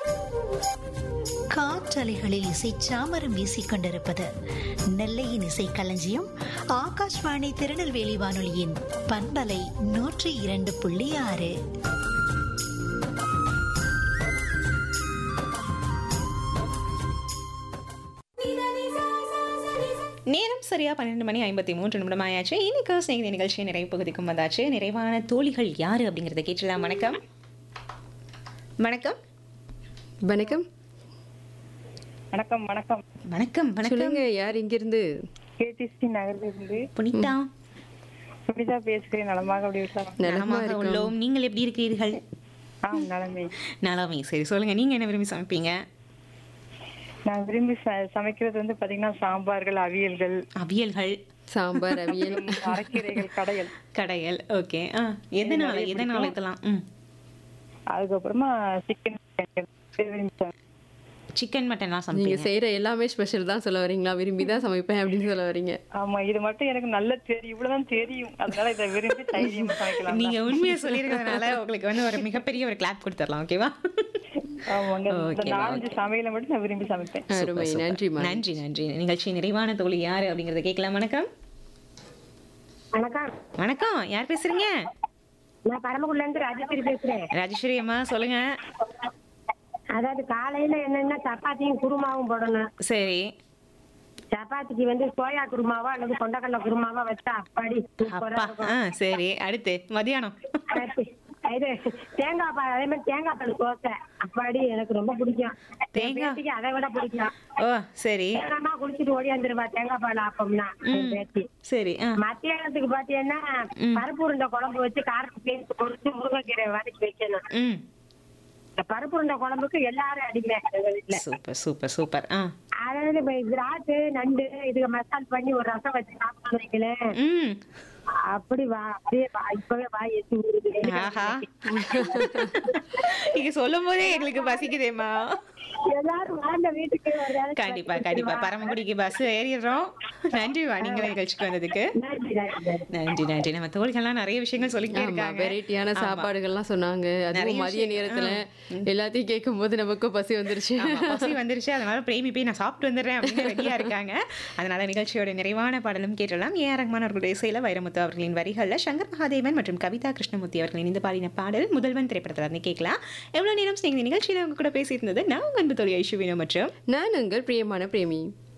காற்றலைகளில் இசை சாமரம் வீசிக் கொண்டிருப்பது நெல்லையின் இசை களஞ்சியம் ஆகாஷ்வாணி திருநெல்வேலி வானொலியின் பண்பலை நூற்றி இரண்டு புள்ளி ஆறு நேரம் சரியா பன்னெண்டு மணி ஐம்பத்தி மூன்று நிமிடம் ஆயாச்சு இன்னைக்கு ஸ்நேகித நிகழ்ச்சி நிறைவு பகுதிக்கும் வந்தாச்சு நிறைவான தோழிகள் யாரு அப்படிங்கறத கேட்டலாம் வணக்கம் வணக்கம் வணக்கம் வணக்கம் வணக்கம் வணக்கம் வணக்கம் சொல்லுங்க யார் இங்கிருந்து கேடிசி நகரிலிருந்து புனிதா சுனிதா பேசுகிறேன் நலமாக அப்படி விட்டாரா நலமா நலமாக இருக்கோம் உள்ளோம் நீங்கள் எப்படி இருக்கிறீர்கள் ஆ நலமே நலமே சரி சொல்லுங்க நீங்க என்ன விரும்பி சமைப்பீங்க நான் விரும்பி ச- சமைக்கிறது வந்து பாத்தீங்கன்னா சாம்பார்கள் அவியல்கள் அவியல்கள் சாம்பார் அவியல் அரைக்கீரைகள் கடையல் கடையல் ஓகே ஆ எதனால எதனால இதெல்லாம் ம் அதுக்கப்புறமா சிக்கன் விரும்பி சமை- சிக்கன் மட்டன்லாம் நீங்க சமைப்பீங்க செய்யற எல்லாமே ஸ்பெஷல் தான் சொல்ல வரீங்களா விரும்பி தான் சமைப்பேன் அப்படின்னு சொல்ல வரீங்க ஆமா இது மட்டும் எனக்கு நல்லா தெரியும் இவ்வளவுதான் தெரியும் அதனால இதை விரும்பி தைரியமா சமைக்கலாம் நீங்க உண்மையை சொல்லியிருக்கிறதுனால உங்களுக்கு வந்து ஒரு மிகப்பெரிய ஒரு கிளாப் கொடுத்துடலாம் ஓகேவா ஆமாங்க இந்த Okay, நாலஞ்சு சமையலை மட்டும் நான் விரும்பி சமைப்பேன் அருமை நன்றிமா நன்றி நன்றி நிகழ்ச்சி நிறைவான தோழி யாரு அப்படிங்கறத கேட்கலாம் வணக்கம் வணக்கம் வணக்கம் யார் பேசுறீங்க நான் பரமக்குடில இருந்து ராஜேஸ்வரி பேசுறேன் ராஜேஸ்வரி அம்மா சொல்லுங்க அதாவது காலையில என்னன்னா சப்பாத்தியும் குருமாவும் போடணும் சரி சப்பாத்திக்கு வந்து சோயா குருமாவா அல்லது கொண்டக்கடலை குருமாவா வச்சா அப்பாடி சூப்பரா அப்பா ஆ சரி அடுத்து மதியானம் இருக்கும் இது தேங்காய் பால் அதே மாதிரி தேங்காய் பால் தோசை அப்பாடி எனக்கு ரொம்ப பிடிக்கும் தேங்காய்? என் பேத்திக்கு அதை விட பிடிக்கும் ஓ சரி தேங்காய்மா குடிச்சிட்டு ஓடியாந்துருவா தேங்காய் பால் ஆப்பம்னா என் பேத்தி சரி ஆ மத்தியானத்துக்கு பாத்தீங்கன்னா பருப்பு உருண்டை குழம்பு வச்சு காரத்து சேர்த்து பொறிச்சு முருங்கைக்கீரை வதக்கி வைக்கணும் ம் இந்த பருப்பு உருண்டை குழம்புக்கு எல்லாரும் அடிமை எங்க வீட்டுல சூப்பர் சூப்பர் சூப்பர் ஆ அதாவது இப்ப திராட்சை நண்டு இதுக்கு மசால் பண்ணி ஒரு ரசம் வச்சு சாப்பிட்டு வைக்கலேன் ம் அப்படி வா அப்படியே வா இப்பவே வா எத்தி ஊறுது ஆஹா நீங்க சொல்லும் போதே எங்களுக்கு பசிக்குதேம்மா எல்லாரும் வாங்க வீட்டுக்கு ஒரு வேளை கண்டிப்பா கண்டிப்பா பரமக்குடிக்கு பஸ் ஏறிடுறோம் நன்றிவா நீங்க நிகழ்ச்சிக்கு வந்ததுக்கு நன்றி நன்றி நன்றி நன்றி நம்ம தோழிகள்லாம் நிறைய விஷயங்கள் சொல்லிக்கிட்டே ஆமா இருக்காங்க வெரைட்டியான சாப்பாடுகள்லாம் சொன்னாங்க நிறைய அதுவும் மதிய விஷயம். நேரத்துல எல்லாத்தையும் கேட்கும் போது நமக்கும் பசி வந்துருச்சு ஆமா, பசி வந்துருச்சு அதனால பிரேமி போய் நான் சாப்பிட்டு வந்துடுறேன் அப்படின்னு ரெடியா இருக்காங்க அதனால நிகழ்ச்சியோட நிறைவான பாடலும் கேட்டலாம் ஏ ஆர் ரஹ்மான் அவர்களுடைய இசையில வைரமுத்து அவர்களின் வரிகள்ல சங்கர் மகாதேவன் மற்றும் கவிதா கிருஷ்ணமூர்த்தி அவர்களின் இந்த பாடின பாடல் முதல்வன் திரைப்படத்துல இருந்து கேட்கலாம் எவ்வளவு நேரம் நீங்க நிகழ்ச்சியில உங்க கூட பேசியிருந்தது நான் உங்க அன்பு தோழி ஐஷுவினோ மற்றும் நான் உங்கள் பிரியமான பிரேமி